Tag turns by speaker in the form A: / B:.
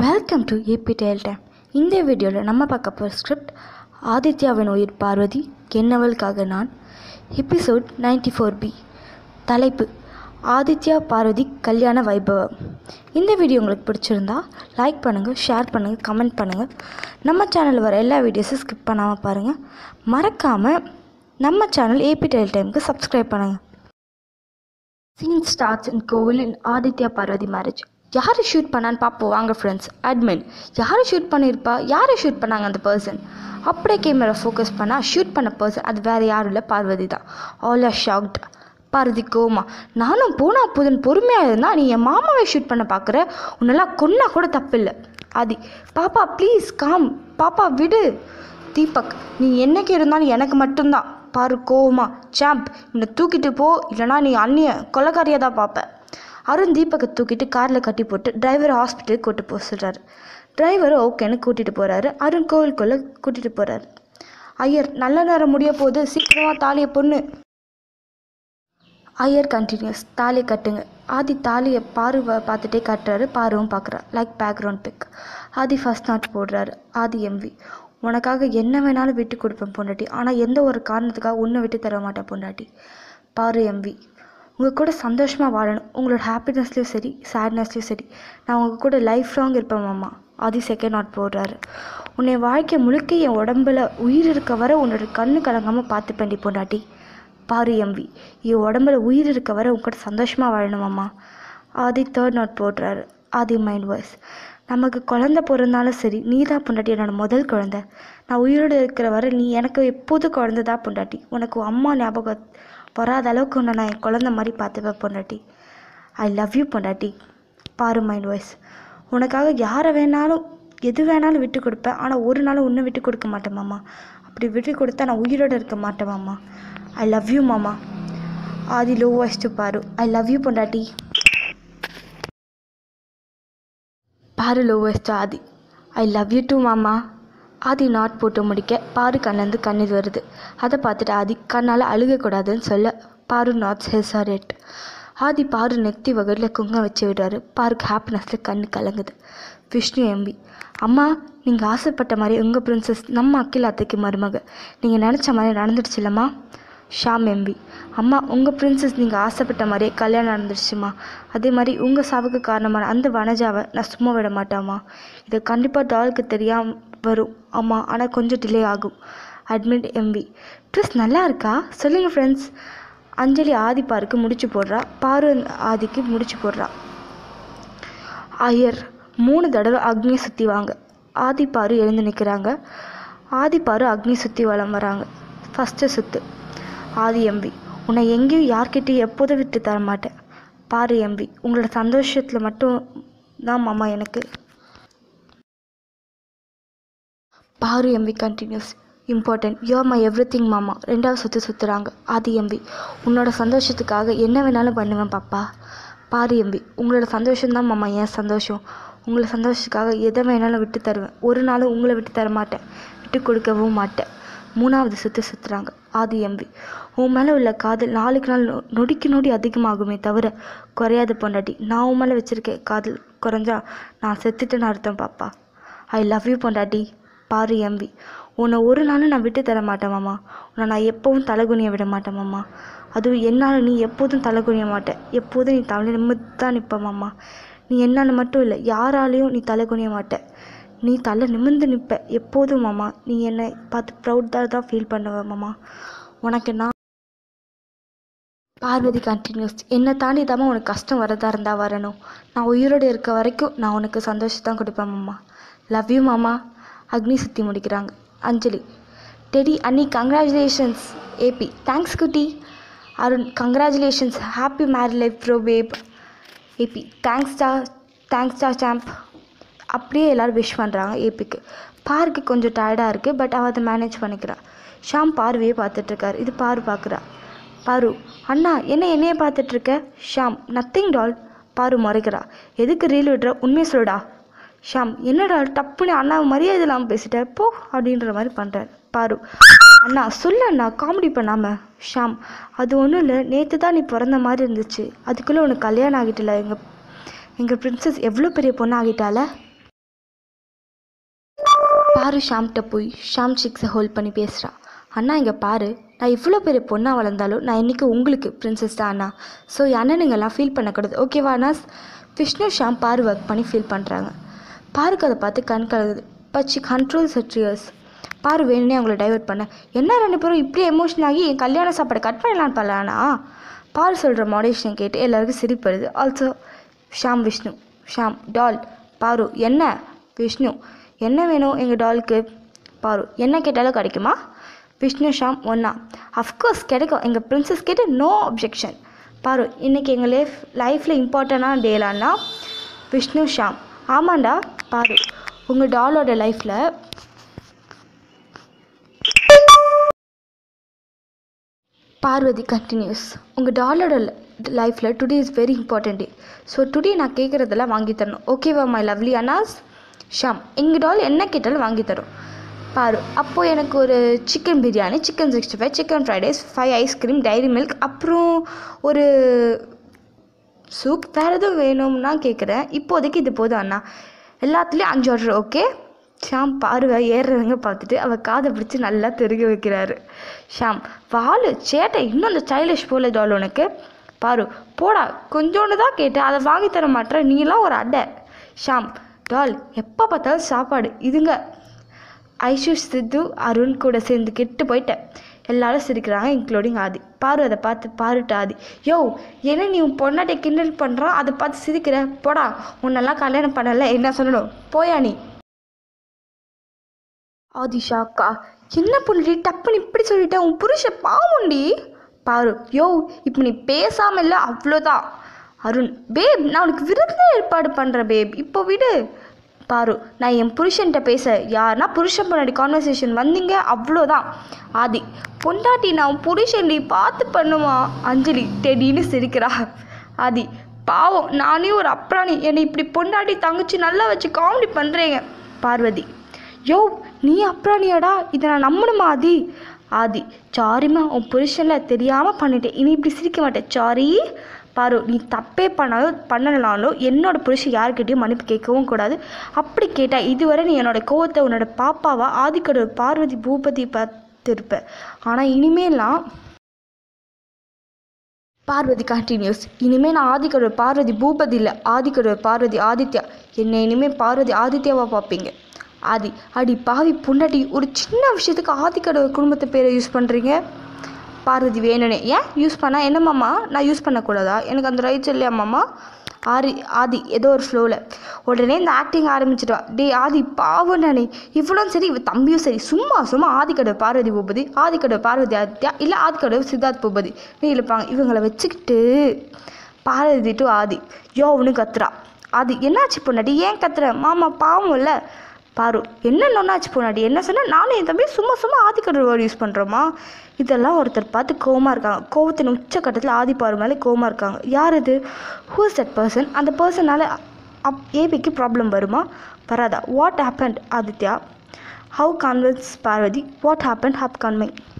A: welcome to AP tell time இந்த வீடியோவில் நம்ம பார்க்க போகிற ஸ்கிரிப்ட் ஆதித்யாவின் உயிர் பார்வதி என்னவளுக்காக நான் எபிசோட் 94 ஃபோர் பி தலைப்பு ஆதித்யா பார்வதி கல்யாண வைபவம் இந்த வீடியோ உங்களுக்கு பிடிச்சிருந்தா லைக் பண்ணுங்கள் ஷேர் பண்ணுங்கள் கமெண்ட் பண்ணுங்கள் நம்ம சேனலில் வர எல்லா வீடியோஸும் ஸ்கிப் பண்ணாமல் பாருங்கள் மறக்காமல் நம்ம சேனல் ஏபி டெல் டைமுக்கு சப்ஸ்கிரைப் பண்ணுங்கள் சீன் ஸ்டார்ட்ஸ் இன் கோவில் இன் ஆதித்யா பார்வதி மேரேஜ் யார் ஷூட் பண்ணான்னு பார்ப்போம் வாங்க ஃப்ரெண்ட்ஸ் அட்மின் யார் ஷூட் பண்ணியிருப்பா யார் ஷூட் பண்ணாங்க அந்த பர்சன் அப்படியே கேமரா ஃபோக்கஸ் பண்ணால் ஷூட் பண்ண பர்சன் அது வேறு யாரும் இல்லை பார்வதி தான் ஆல் ஆர் ஷாக்ட் பார்வதி கோமா நானும் போனா புதன் பொறுமையாக இருந்தா நீ என் மாமாவை ஷூட் பண்ண பார்க்குற உன்னெல்லாம் கொன்னா கூட தப்பில்லை ஆதி பாப்பா ப்ளீஸ் காம் பாப்பா விடு தீபக் நீ என்னைக்கு இருந்தாலும் எனக்கு மட்டும்தான் பாரு கோவமா சாம்ப் என்னை தூக்கிட்டு போ இல்லைனா நீ அண்ணிய கொலைக்காரியாக தான் பார்ப்ப அருண் தீபக்கை தூக்கிட்டு காரில் கட்டி போட்டு டிரைவர் ஹாஸ்பிட்டலுக்கு கூட்டு போக சொல்கிறாரு டிரைவர் ஓகேன்னு கூட்டிகிட்டு போகிறாரு அருண் கோவிலுக்குள்ளே கூட்டிகிட்டு போகிறாரு ஐயர் நல்ல நேரம் முடிய போது சீக்கிரமாக தாலியை பொண்ணு ஐயர் கண்டினியூஸ் தாலியை கட்டுங்க ஆதி தாலியை பாரு வ- பார்த்துட்டே கட்டுறாரு பாருவும் பார்க்குறா லைக் பேக்ரவுண்ட் பிக் ஆதி ஃபர்ஸ்ட் நாட் போடுறாரு ஆதி எம்வி உனக்காக என்ன வேணாலும் விட்டு கொடுப்பேன் பொண்டாட்டி ஆனால் எந்த ஒரு காரணத்துக்காக உன்னை விட்டு தர மாட்டேன் பொண்டாட்டி பாரு எம்வி உங்கள் கூட சந்தோஷமாக வாழணும் உங்களோட ஹாப்பினஸ்லேயும் சரி சேட்னஸ்லேயும் சரி நான் உங்கள் கூட லைஃப் லாங் இருப்பேன் மாமா ஆதி செகண்ட் நாட் போடுறாரு உன்னை வாழ்க்கை முழுக்க என் உடம்புல உயிர் இருக்க வர உன்னோட கண்ணு கலங்காமல் பார்த்துப்பேன்டி பொண்டாட்டி பாரு எம்பி என் உடம்புல உயிர் இருக்க வர உன் கூட சந்தோஷமாக வாழணுமாம்மா ஆதி தேர்ட் நாட் போடுறாரு ஆதி மைண்ட் வாய்ஸ் நமக்கு குழந்த பிறந்தாலும் சரி நீ தான் பொண்டாட்டி என்னோட முதல் குழந்தை நான் உயிரோடு இருக்கிற வரை நீ எனக்கு எப்போதும் குழந்தை தான் பொண்டாட்டி உனக்கு உன் அம்மா ஞாபகம் வராத அளவுக்கு உன்னை நான் என் குழந்த மாதிரி பார்த்துப்பேன் பொண்டாட்டி ஐ லவ் யூ பொண்டாட்டி பாரு மைண்ட் வாய்ஸ் உனக்காக யாரை வேணாலும் எது வேணாலும் விட்டு கொடுப்பேன் ஆனால் ஒரு நாளும் உன்னை விட்டு கொடுக்க மாட்டேன் மாமா அப்படி விட்டு கொடுத்தா நான் உயிரோடு இருக்க மாட்டேன் மாமா ஐ லவ் யூ மாமா ஆதி லோ வாய்ஸ் டு பாரு ஐ லவ் யூ பொண்டாட்டி Paaru low voice to Adhi I love you too மாமா ஆதி நாட் போட்டு முடிக்க பாரு கண்ணிலேருந்து கண்ணீர் வருது அதை பார்த்துட்டு ஆதி கண்ணால் அழுகக்கூடாதுன்னு சொல்ல பாரு நாட்ஸ் ஹெசாரேட் ஆதி பாரு நெத்தி வகரில் குங்கம் வச்சு விடுறாரு பாருக்கு ஹாப்பினஸில் கண்ணு கலங்குது விஷ்ணு எம்பி அம்மா நீங்கள் ஆசைப்பட்ட மாதிரி உங்கள் பிரின்சஸ் நம்ம அக்கில் அத்தைக்கு மருமக நீங்கள் நினச்ச மாதிரி நடந்துடுச்சு இல்லைம்மா ஷாம் எம்பி அம்மா உங்கள் பிரின்சஸ் நீங்கள் ஆசைப்பட்ட மாதிரியே கல்யாணம் நடந்துடுச்சுமா அதே மாதிரி உங்கள் சாவுக்கு காரணமான அந்த வனஜாவை நான் சும்மா விட மாட்டேம்மா இது கண்டிப்பாக டாலுக்கு தெரியாம வரும் ஆமாம் ஆனால் கொஞ்சம் டிலே ஆகும் அட்மிட் எம்பி ட்ரெஸ் நல்லா இருக்கா சொல்லுங்கள் ஃப்ரெண்ட்ஸ் அஞ்சலி ஆதி பாருக்கு முடிச்சு போடுறா பாரு ஆதிக்கு முடிச்சு போடுறா ஐயர் மூணு தடவை அக்னி சுற்றி வாங்க ஆதிப்பாரு எழுந்து நிற்கிறாங்க ஆதிப்பாரு அக்னி சுற்றி வலம் வராங்க ஃபஸ்ட்டு சுத்து ஆதி எம்பி உன்னை எங்கேயும் யார்கிட்டயும் எப்போதும் விட்டு தர மாட்டேன் பாரு எம்பி உங்களோட சந்தோஷத்தில் மட்டும் தான் மாமா எனக்கு பாரு எம்பி continues important you're my everything மாமா ரெண்டாவது சுற்று சுற்றுறாங்க ஆதி எம்பி உன்னோட சந்தோஷத்துக்காக என்ன வேணாலும் பண்ணுவேன் பாப்பா பாரு எம்பி உங்களோட சந்தோஷம்தான் மாமா என் சந்தோஷம் உங்களை சந்தோஷத்துக்காக எதை வேணாலும் விட்டு தருவேன் ஒரு நாளும் உங்களை விட்டு தர மாட்டேன் விட்டு கொடுக்கவும் மாட்டேன் மூணாவது சுற்று சுற்றுறாங்க ஆதி எம்பி உன் மேலே உள்ள காதல் நாளுக்கு நாள் நொ- நொடிக்கு நொடி அதிகமாகுமே தவிர குறையாது பொண்டாட்டி நான் உன் மேலே வச்சுருக்கேன் காதல் குறைஞ்சா நான் செத்துட்டேன்னு அர்த்தம் பாப்பா ஐ லவ் யூ பொண்டாட்டி பாரு எம்பி உன்னை ஒரு நாளும் நான் விட்டு தர மாட்டேன் மாமா உன்னை நான் எப்போவும் தலைகுனிய விட மாட்டேன் மாமா அதுவும் என்னால் நீ எப்போதும் தலைகுனிய மாட்டேன் எப்போதும் நீ தலை நிமிர்ந்து தான் நிற்ப மாமா நீ என்னால் மட்டும் இல்லை யாராலையும் நீ தலைகுனிய மாட்ட நீ தலை நிமிர்ந்து நிற்ப எப்போதும் மாமா நீ என்னை பார்த்து ப்ரௌடாக தான் ஃபீல் பண்ணுவ மாமா உனக்கு நான் பார்வதி கண்டினியூஸ் என்னை தாண்டி தாம்மா உனக்கு கஷ்டம் வரதா இருந்தால் வரணும் நான் உயிரோடு இருக்க வரைக்கும் நான் உனக்கு சந்தோஷம் தான் கொடுப்பேன் மாமா லவ் யூ மாமா அக்னி சுற்றி முடிக்கிறாங்க அஞ்சலி டெடி அண்ணி கங்க்ராச்சுலேஷன்ஸ் ஏபி தேங்க்ஸ் குட்டி Arun congratulations happy marry life bro babe AP தேங்க்ஸ்டா தேங்க்ஸ்டா சாம்ப் அப்படியே எல்லோரும் விஷ் பண்ணுறாங்க ஏபிக்கு பார்க்கு கொஞ்சம் டயர்டாக இருக்குது பட் அவள் அதை மேனேஜ் பண்ணிக்கிறா ஷாம் பார்வையே பார்த்துட்ருக்காரு இது பாரு பார்க்குறா பாரு அண்ணா என்ன என்னையே பார்த்துட்ருக்க ஷாம் நத்திங் டால் பாரு முறைக்கிறா எதுக்கு ரீல் விடுற உண்மையை சொல்லுடா ஷாம் என்னடா டப்புன்னு அண்ணா மரியாதை இல்லாமல் பேசிட்ட போ அப்படின்ற மாதிரி பண்ணுறாரு பாரு அண்ணா சொல்லு அண்ணா காமெடி பண்ணாம ஷாம் அது ஒன்றும் இல்லை நேற்று தான் நீ பிறந்த மாதிரி இருந்துச்சு அதுக்குள்ளே உனக்கு கல்யாணம் ஆகிட்டல எங்கள் எங்கள் பிரின்சஸ் எவ்வளோ பெரிய பொண்ணு ஆகிட்டால பாரு ஷாம்கிட்ட போய் ஷாம் சிக்ஸை ஹோல்ட் பண்ணி பேசுகிறா அண்ணா இங்கே பாரு நான் இவ்வளோ பெரிய பொண்ணாக வளர்ந்தாலும் நான் இன்றைக்கி உங்களுக்கு பிரின்சஸ் தான் அண்ணா ஸோ என் அண்ணனுங்கெல்லாம் ஃபீல் பண்ணக்கூடாது ஓகேவா அண்ணா விஷ்ணு ஷாம் பாரு ஒர்க் பண்ணி ஃபீல் பண்ணுறாங்க பாருக்கு அதை பார்த்து கண் கலகுது but she controls her tears பாரு வேணுனே அவங்கள டைவர்ட் பண்ண என்ன ரெண்டு பேரும் இப்படி எமோஷன் ஆகி என் கல்யாண சாப்பாடு கட் பண்ணலான்னு பண்ணலானா பாரு சொல்கிற மாடேஷன் கேட்டு எல்லாருக்கும் சிரிப்பு வருது ஆல்சோ ஷாம் விஷ்ணு ஷாம் டால் பாரு என்ன விஷ்ணு என்ன வேணும் எங்கள் டாலுக்கு பாரு என்ன கேட்டாலும் கிடைக்குமா விஷ்ணு ஷாம் ஒன்றா அஃப்கோர்ஸ் கிடைக்கும் எங்கள் பிரின்சஸ் கிட்ட நோ அப்ஜெக்ஷன் பாரு இன்றைக்கி எங்கள் லைஃப் லைஃப்பில் இம்பார்ட்டண்டான டேலான்னா விஷ்ணு ஷாம் ஆமாண்டா பாரு உங்கள் டாலோட லைஃப்பில் பார்வதி கண்டினியூஸ் உங்கள் டாலோட லைஃப்பில் today is very important day so today நான் கேட்குறதெல்லாம் வாங்கி தரணும் ஓகேவா மை லவ்லி அனாஸ் ஷாம் எங்கள் டால் என்ன கேட்டாலும் வாங்கி தரும் பாரு அப்போது எனக்கு ஒரு chicken biryani chicken sixty five chicken fried rice five ice cream Dairy Milk அப்புறம் ஒரு சூப் வேறு எதுவும் வேணும்னா கேட்குறேன் இப்போதைக்கு இது போதும் அண்ணா எல்லாத்துலேயும் அஞ்சு ஆர்டர் ஓகே ஷாம் பார்வை ஏறுறவங்க பார்த்துட்டு அவள் காதை பிடிச்சி நல்லா தெருக வைக்கிறாரு ஷாம் வாலு சேட்டை இன்னும் அந்த ஸ்டைலிஷ் போல டால் உனக்கு பாரு போடா கொஞ்சோண்டு தான் கேட்டேன் அதை வாங்கி தர மாட்டேற நீலாம் ஒரு அடை ஷாம் டால் எப்போ பார்த்தாலும் சாப்பாடு இதுங்க ஐஷு சித்து அருண் கூட சேர்ந்து கெட்டு போயிட்டேன் எல்லாரும் சிரிக்கிறாங்க இன்க்ளூடிங் ஆதி பாரு அதை பார்த்து பாருட்டு ஆதி யோ என்ன நீ உன் பொண்ணாட்டை கிண்டல் பண்ணுறான் அதை பார்த்து சிரிக்கிற போடா உன்னெல்லாம் கல்யாணம் பண்ணல என்ன சொல்லணும் போயா நீ ஆதி ஷாக்கா என்ன பண்ணுடி டப்புன்னு இப்படி சொல்லிட்டேன் உன் புருஷ பாவண்டி பாரு யோ இப்போ நீ பேசாம இல்லை அவ்வளோதான் அருண் பேப் நான் உனக்கு விருந்தே ஏற்பாடு பண்ணுறேன் பேப் இப்போ விடு பாரு நான் என் புருஷன்கிட்ட பேச யாருன்னா புருஷன் பொண்டாட்டி கான்வர்சேஷன் வந்தீங்க அவ்வளோதான் ஆதி பொண்டாட்டி நான் உன் புருஷன் நீ பார்த்து பண்ணுமா அஞ்சலி டெடின்னு சிரிக்கிறா ஆதி பாவம் நானே ஒரு அப்ராணி என்னை இப்படி பொண்டாட்டி தங்கச்சி நல்லா வச்சு காமெடி பண்ணுறீங்க பார்வதி யோ நீ அப்ராணியாடா இதை நான் நம்பணுமா ஆதி ஆதி சாரிம்மா உன் புருஷனில் தெரியாமல் பண்ணிட்டேன் இனி இப்படி சிரிக்க மாட்டேன் சாரி பாரு நீ தப்பே பண்ணாலும் பண்ணலனாலும் என்னோட புருஷன் யார்கிட்டயும் மன்னிப்பு கேட்கவும் கூடாது அப்படி கேட்டால் இதுவரை நீ என்னோட கோவத்தை உன்னோட பாப்பாவா ஆதிக்கடவுள் பார்வதி பூபதி பார்த்துருப்ப ஆனால் இனிமேலாம் பார்வதி கண்டினியூஸ் இனிமேல் நான் ஆதிக்கடவுள் பார்வதி பூபதி இல்லை ஆதிக்கடவுள் பார்வதி ஆதித்யா என்னை இனிமேல் பார்வதி ஆதித்யாவா பார்ப்பீங்க ஆதி அடி பாவி புண்டாட்டி ஒரு சின்ன விஷயத்துக்கு ஆதிக்கடவுள் குடும்பத்து பேரை யூஸ் பண்ணுறீங்க பார்வதி வேணுனே ஏன் யூஸ் பண்ணால் என்ன மாமா நான் யூஸ் பண்ணக்கூடாதா எனக்கு அந்த ரைட்ஸ் இல்லையா மாமா ஆரி ஆதி ஏதோ ஒரு ஃப்ளோவில் உடனே இந்த ஆக்டிங் ஆரம்பிச்சிட்டா டே ஆதி பாவம் நானே இவ்வளோ சரி இவ தம்பியும் சரி சும்மா சும்மா ஆதிக்கடவு பார்வதி பூபதி ஆதிக்கடவு பார்வதி ஆதித்யா இல்லை ஆதிக்கடவு சித்தார்த் பூபதி நீ இழுப்பாங்க இவங்களை வச்சுக்கிட்டு பார்வதி டு ஆதி யோ அவனு கத்துறா ஆதி என்னாச்சு பொண்ணாடி ஏன் கத்துற மாமா பாவம் இல்லை பாரு என்ன நொன்னாச்சு பொண்ணாடி என்ன சொன்னால் நானும் என் தம்பி சும்மா சும்மா ஆதிக்கடல் வேர்டு யூஸ் பண்ணுறோமா இதெல்லாம் ஒருத்தர் பார்த்து கோவமாக இருக்காங்க கோவத்தின் உச்சக்கட்டத்தில் ஆதி பாரு மேலே கோவமாக இருக்காங்க யார் இது ஹூஸ் தட் பர்சன் அந்த பர்சனால் அப் ஏபிக்கு ப்ராப்ளம் வருமா வராதா what happened Aditya how convince Parvathi what happen ஹாப் கான்மை